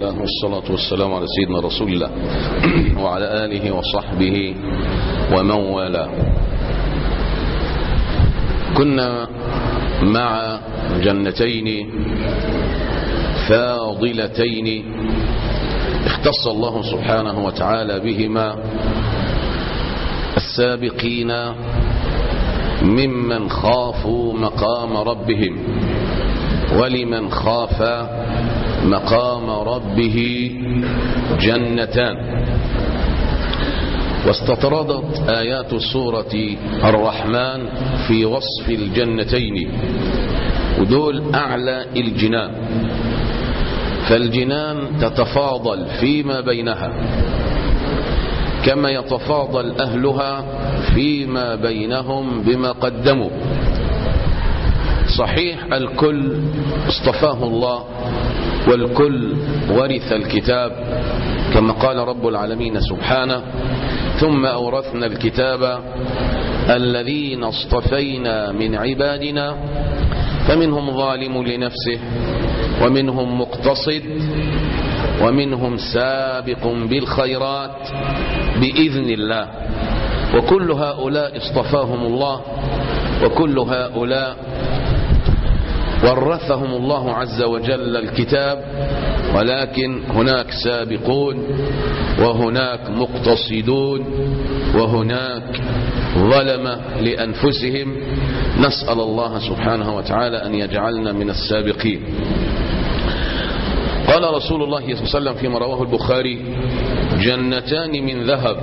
الله والصلاة والسلام على سيدنا رسول الله وعلى آله وصحبه ومن والاه كنا مع جنتين فاضلتين اختص الله سبحانه وتعالى بهما السابقين ممن خافوا مقام ربهم ولمن خاف مقام ربه جنتان واستطردت آيات سورة الرحمن في وصف الجنتين ودول أعلى الجنان فالجنان تتفاضل فيما بينها كما يتفاضل أهلها فيما بينهم بما قدموا صحيح الكل اصطفاه الله والكل ورث الكتاب كما قال رب العالمين سبحانه ثم أورثنا الكتاب الذين اصطفينا من عبادنا فمنهم ظالم لنفسه ومنهم مقتصد ومنهم سابق بالخيرات بإذن الله وكل هؤلاء اصطفاهم الله وكل هؤلاء ورثهم الله عز وجل الكتاب ولكن هناك سابقون وهناك مقتصدون وهناك ظلمة لأنفسهم نسأل الله سبحانه وتعالى أن يجعلنا من السابقين قال رسول الله صلى الله عليه وسلم فيما رواه البخاري جنتان من ذهب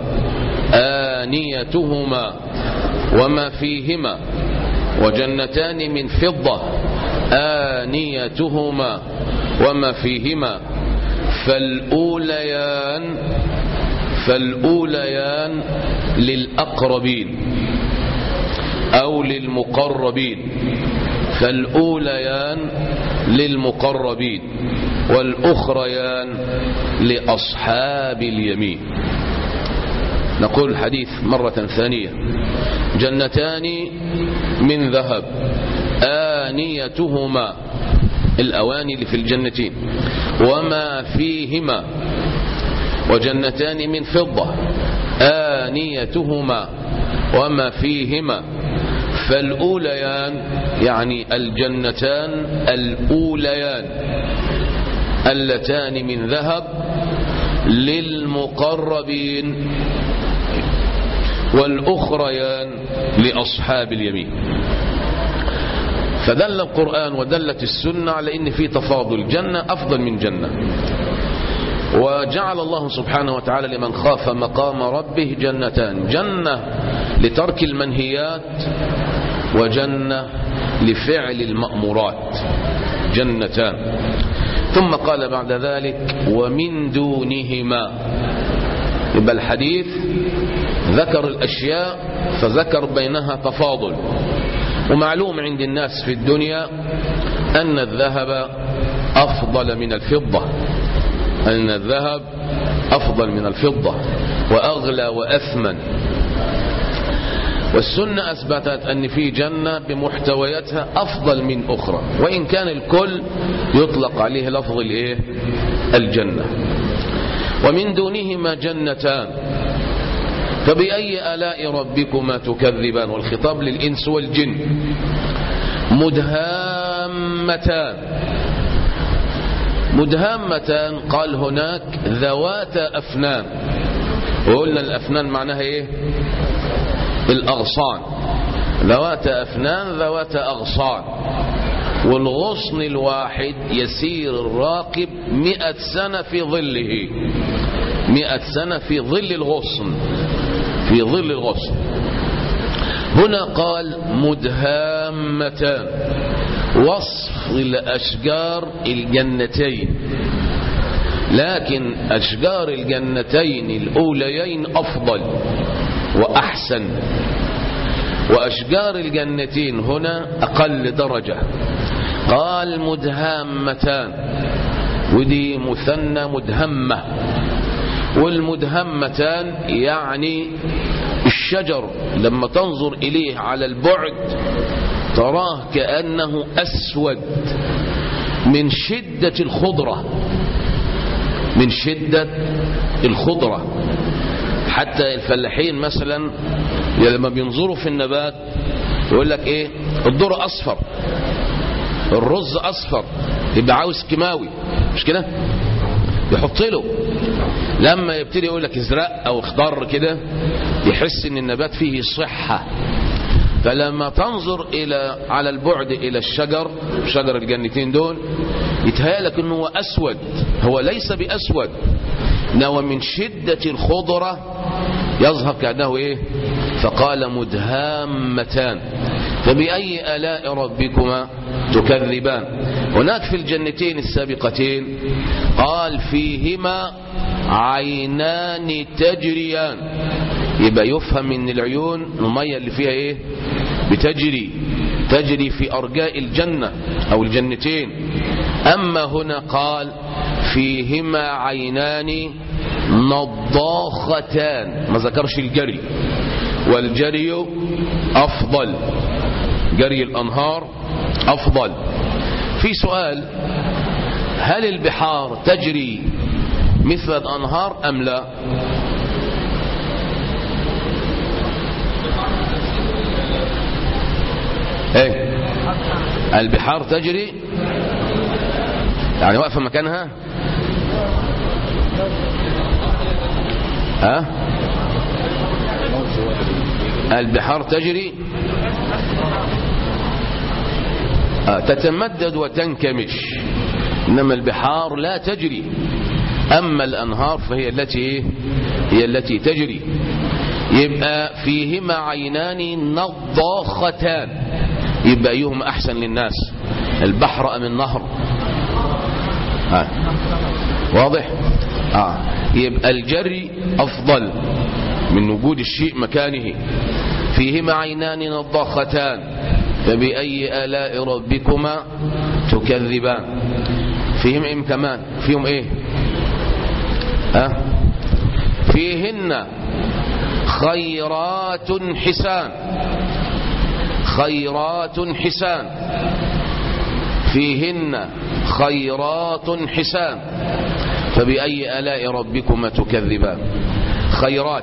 آنيتهما وما فيهما وجنتان من فضة آنيتهما وما فيهما فالأوليان فالأوليان للأقربين أو للمقربين فالأوليان للمقربين والأخريان لأصحاب اليمين نقول الحديث مرة ثانية جنتان من ذهب آنيتهما الأواني اللي في الجنتين وما فيهما وجنتان من فضة آنيتهما وما فيهما فالأوليان يعني الجنتان الأوليان اللتان من ذهب للمقربين والأخريان لأصحاب اليمين فدل القرآن ودلت السنة على أن في تفاضل جنة أفضل من جنة وجعل الله سبحانه وتعالى لمن خاف مقام ربه جنتان جنة لترك المنهيات وجنة لفعل المأمورات جنتان ثم قال بعد ذلك ومن دونهما يبقى الحديث ذكر الأشياء فذكر بينها تفاضل ومعلوم عند الناس في الدنيا أن الذهب أفضل من الفضة أن الذهب أفضل من الفضة وأغلى وأثمن والسنة أثبتت أن في جنة بمحتوياتها أفضل من أخرى وإن كان الكل يطلق عليه لفظ الإيه؟ الجنة ومن دونهما جنتان فبأي آلاء ربكما تكذبان والخطاب للإنس والجن مدهامتان مدهامتان قال هناك ذوات أفنان وقلنا الأفنان معناها إيه الأغصان ذوات أفنان ذوات أغصان والغصن الواحد يسير الراكب مئة سنة في ظله مئة سنة في ظل الغصن في ظل الغصن هنا قال مدهامتان وصف الأشجار الجنتين لكن أشجار الجنتين الأوليين أفضل وأحسن وأشجار الجنتين هنا أقل درجة قال مدهامتان ودي مثنى مدهمة والمدهمتان يعني الشجر لما تنظر إليه على البعد تراه كأنه أسود من شدة الخضرة من شدة الخضرة حتى الفلاحين مثلا لما بينظروا في النبات يقول لك ايه الذره اصفر الرز اصفر يبقى عاوز كيماوي مش كده يحط له لما يبتدي يقول لك ازرق او اخضر كده يحس ان النبات فيه صحه فلما تنظر الى على البعد الى الشجر شجر الجنتين دول يتهيألك انه هو اسود هو ليس باسود انه من شدة الخضرة يظهر كأنه ايه فقال مدهامتان فبأي آلاء ربكما تكذبان هناك في الجنتين السابقتين قال فيهما عينان تجريان يبقى يفهم من العيون المية اللي فيها ايه بتجري تجري في أرجاء الجنة أو الجنتين أما هنا قال فيهما عينان نضاختان ما ذكرش الجري والجري أفضل جري الأنهار أفضل في سؤال هل البحار تجري مثل الأنهار أم لا ايه البحار تجري يعني واقفه مكانها ها البحار تجري آه تتمدد وتنكمش انما البحار لا تجري اما الانهار فهي التي هي التي تجري يبقى فيهما عينان نضاختان يبقى ايهما احسن للناس البحر ام النهر آه. واضح آه. يبقى الجري افضل من وجود الشيء مكانه فيهما عينان نضاختان فبأي آلاء ربكما تكذبان فيهم ايه كمان فيهم ايه أه؟ فيهن خيرات حسان خيرات حسان فيهن خيرات حسان فبأي آلاء ربكما تكذبان خيرات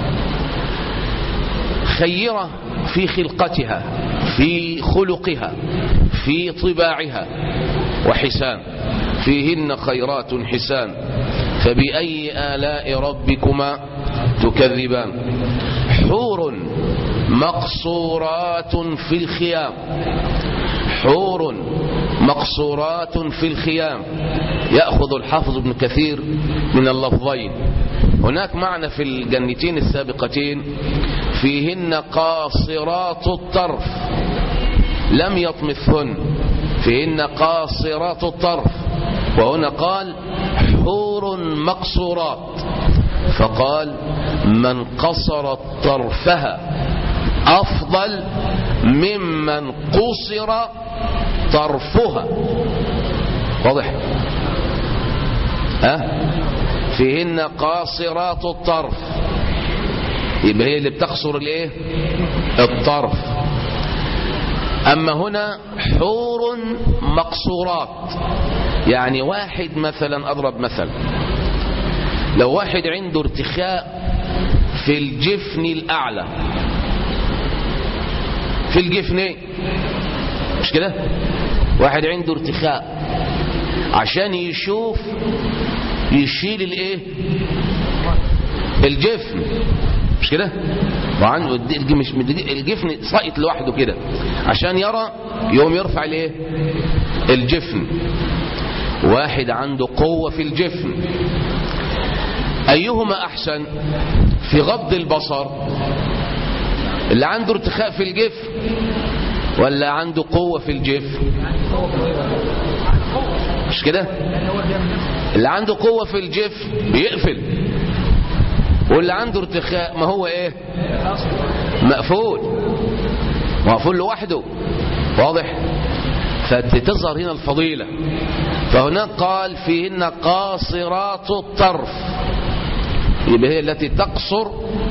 خيرة في خلقتها في خلقها في طباعها وحسان فيهن خيرات حسان فبأي آلاء ربكما تكذبان حور مقصورات في الخيام حور مقصورات في الخيام يأخذ الحافظ ابن كثير من اللفظين هناك معنى في الجنتين السابقتين فيهن قاصرات الطرف لم يطمثهن فيهن قاصرات الطرف وهنا قال حور مقصورات فقال من قصرت طرفها أفضل ممن قصر طرفها واضح ها أه؟ فيهن قاصرات الطرف يبقى هي اللي بتقصر الايه الطرف اما هنا حور مقصورات يعني واحد مثلا اضرب مثل لو واحد عنده ارتخاء في الجفن الاعلى في الجفن مش كده واحد عنده ارتخاء عشان يشوف يشيل الايه الجفن مش كده وعنده مش الجفن ساقط لوحده كده عشان يرى يوم يرفع الايه الجفن واحد عنده قوة في الجفن ايهما احسن في غض البصر اللي عنده ارتخاء في الجفن ولا عنده قوة في الجفن مش كده اللي عنده قوة في الجفن بيقفل واللي عنده ارتخاء ما هو ايه مقفول مقفول لوحده واضح فتظهر هنا الفضيلة فهناك قال فيهن قاصرات الطرف يبقى هي التي تقصر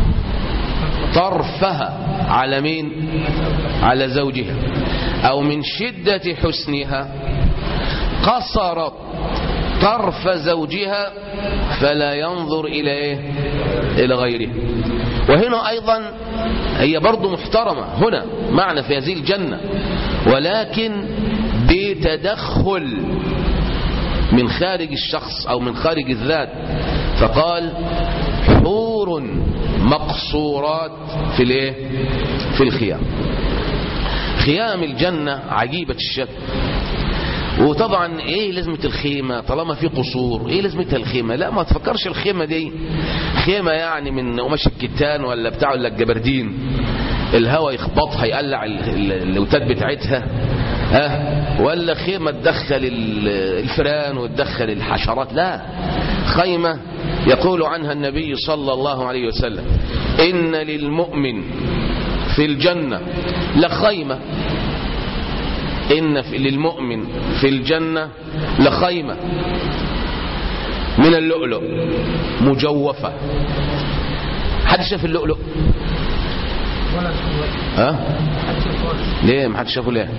طرفها على مين على زوجها او من شدة حسنها قصرت طرف زوجها فلا ينظر إلى إيه إلى غيره وهنا أيضا هي برضو محترمة هنا معنى في هذه الجنة ولكن بتدخل من خارج الشخص أو من خارج الذات فقال حور مقصورات في الايه في الخيام خيام الجنة عجيبة الشكل وطبعا ايه لازمة الخيمة طالما في قصور ايه لازمتها الخيمة لا ما تفكرش الخيمة دي خيمة يعني من قماش الكتان ولا بتاع ولا الجبردين الهواء يخبطها يقلع اللوتات بتاعتها ها ولا خيمة تدخل الفئران وتدخل الحشرات لا خيمة يقول عنها النبي صلى الله عليه وسلم إن للمؤمن في الجنة لخيمة إن للمؤمن في الجنة لخيمة من اللؤلؤ مجوفة حد شاف اللؤلؤ ها أه؟ ليه ما حد شافه ليه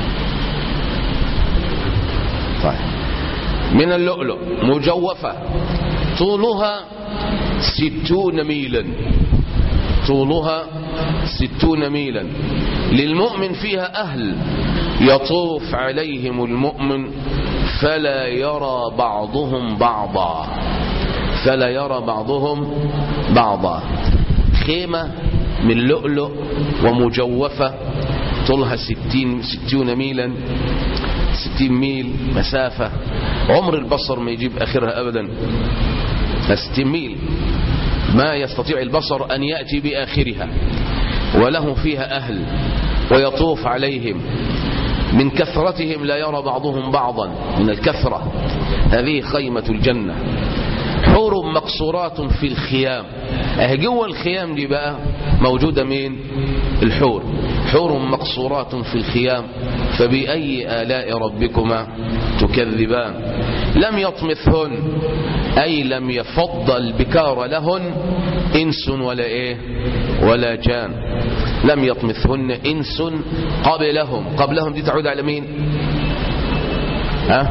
طيب من اللؤلؤ مجوفة طولها ستون ميلا طولها ستون ميلا للمؤمن فيها أهل يطوف عليهم المؤمن فلا يرى بعضهم بعضا فلا يرى بعضهم بعضا خيمة من لؤلؤ ومجوفة طولها ستين, ستون ميلا ستين ميل مسافة عمر البصر ما يجيب آخرها أبدا ستين ميل ما يستطيع البصر أن يأتي بآخرها وله فيها أهل ويطوف عليهم من كثرتهم لا يرى بعضهم بعضا من الكثرة هذه خيمة الجنة حور مقصورات في الخيام اه جوه الخيام دي بقى موجودة مين الحور حور مقصورات في الخيام فبأي آلاء ربكما تكذبان لم يطمثهن أي لم يفض البكار لهن إنس ولا إيه ولا جان لم يطمثهن إنس قبلهم قبلهم دي تعود على مين ها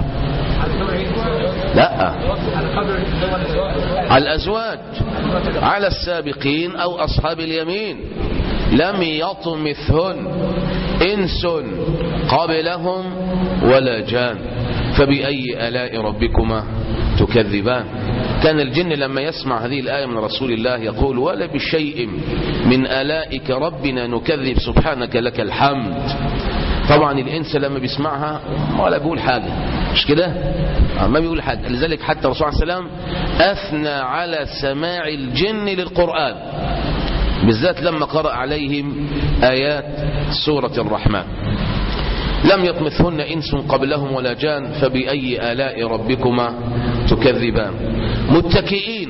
لا على الأزواج على السابقين أو أصحاب اليمين لم يطمثهن إنس قبلهم ولا جان فبأي آلاء ربكما تكذبان كان الجن لما يسمع هذه الآية من رسول الله يقول ولا بشيء من آلائك ربنا نكذب سبحانك لك الحمد طبعا الإنس لما بيسمعها ولا بيقول حاجة مش كده ما بيقول حاجة لذلك حتى الرسول عليه السلام أثنى على سماع الجن للقرآن بالذات لما قرأ عليهم آيات سورة الرحمن لم يطمثهن إنس قبلهم ولا جان فبأي آلاء ربكما تكذبان متكئين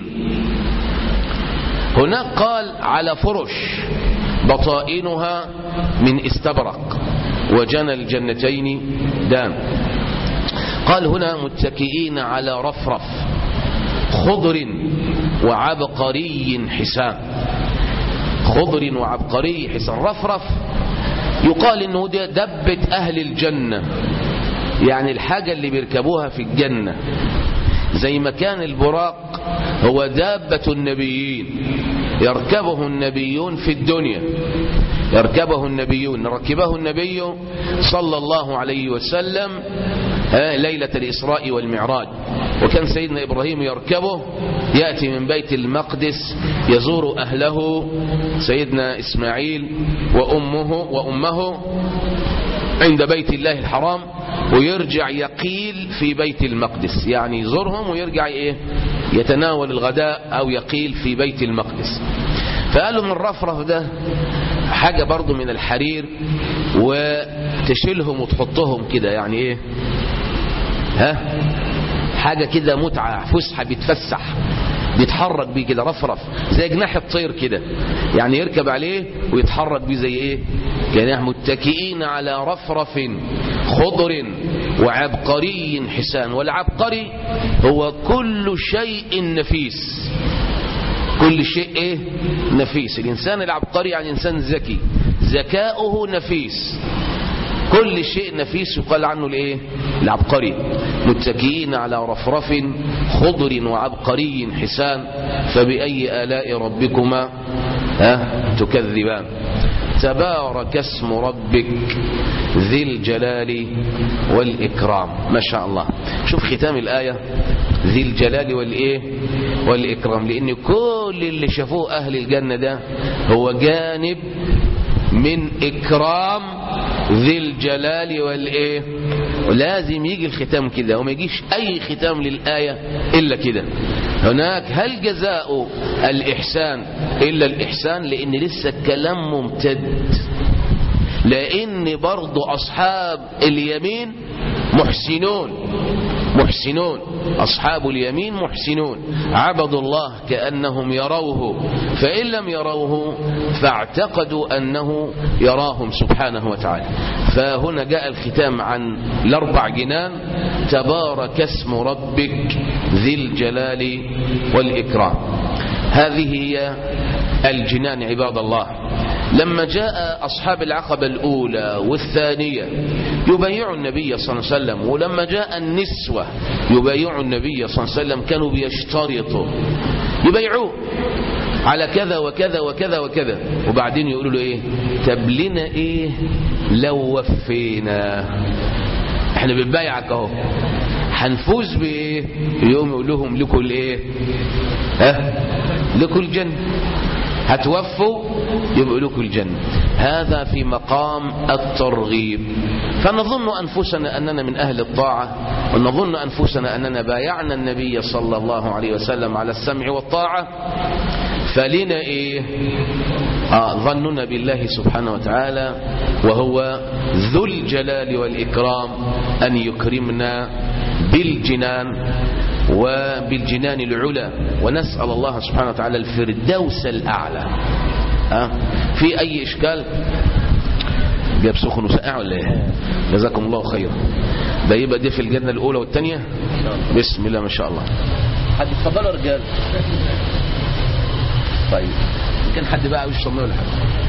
هناك قال على فرش بطائنها من استبرق وجنى الجنتين دان قال هنا متكئين على رفرف خضر وعبقري حسان خضر وعبقري حسان رفرف يقال انه ده دبة اهل الجنة يعني الحاجة اللي بيركبوها في الجنة زي ما كان البراق هو دابة النبيين يركبه النبيون في الدنيا يركبه النبيون ركبه النبي صلى الله عليه وسلم ليلة الإسراء والمعراج وكان سيدنا إبراهيم يركبه يأتي من بيت المقدس يزور أهله سيدنا إسماعيل وأمه وأمه عند بيت الله الحرام ويرجع يقيل في بيت المقدس يعني يزورهم ويرجع إيه يتناول الغداء أو يقيل في بيت المقدس فقالوا من الرفرف ده حاجة برضو من الحرير وتشيلهم وتحطهم كده يعني ايه ها حاجة كده متعة فسحة بيتفسح بيتحرك بيه كده رفرف زي جناح الطير كده يعني يركب عليه ويتحرك بيه زي ايه جناح متكئين على رفرف خضر وعبقري حسان والعبقري هو كل شيء نفيس كل شيء ايه نفيس الانسان العبقري يعني انسان ذكي ذكاؤه نفيس كل شيء نفيس يقال عنه الايه العبقري متكئين على رفرف خضر وعبقري حسان فبأي آلاء ربكما ها تكذبان تبارك اسم ربك ذي الجلال والإكرام ما شاء الله شوف ختام الآية ذي الجلال والإيه والإكرام لأن كل اللي شافوه أهل الجنة ده هو جانب من إكرام ذي الجلال والإيه ولازم يجي الختام كده وما يجيش أي ختام للآية إلا كده هناك هل جزاء الإحسان إلا الإحسان لأن لسه الكلام ممتد لأن برضو أصحاب اليمين محسنون محسنون أصحاب اليمين محسنون عبدوا الله كأنهم يروه فإن لم يروه فاعتقدوا أنه يراهم سبحانه وتعالى فهنا جاء الختام عن الأربع جنان تبارك اسم ربك ذي الجلال والإكرام هذه هي الجنان عباد الله لما جاء أصحاب العقبة الأولى والثانية يبايعوا النبي صلى الله عليه وسلم ولما جاء النسوة يبايعوا النبي صلى الله عليه وسلم كانوا بيشترطوا يبايعوه على كذا وكذا وكذا وكذا وبعدين يقولوا له ايه طب لنا ايه لو وفينا احنا بنبايعك اهو هنفوز بايه يوم يقول لهم لكم الايه ها لكم الجنه هتوفوا يبقوا لكم الجنة هذا في مقام الترغيب فنظن أنفسنا أننا من أهل الطاعة ونظن أنفسنا أننا بايعنا النبي صلى الله عليه وسلم على السمع والطاعة فلنا إيه آه ظننا بالله سبحانه وتعالى وهو ذو الجلال والإكرام أن يكرمنا بالجنان وبالجنان العلا ونسأل الله سبحانه وتعالى الفردوس الأعلى أه؟ في أي إشكال جاب سخن وسقع ولا ايه جزاكم الله خيرا ده يبقى دي في الجنة الأولى والثانية بسم الله ما شاء الله حد اتفضلوا يا رجال طيب كان حد بقى وش صلى ولا حاجة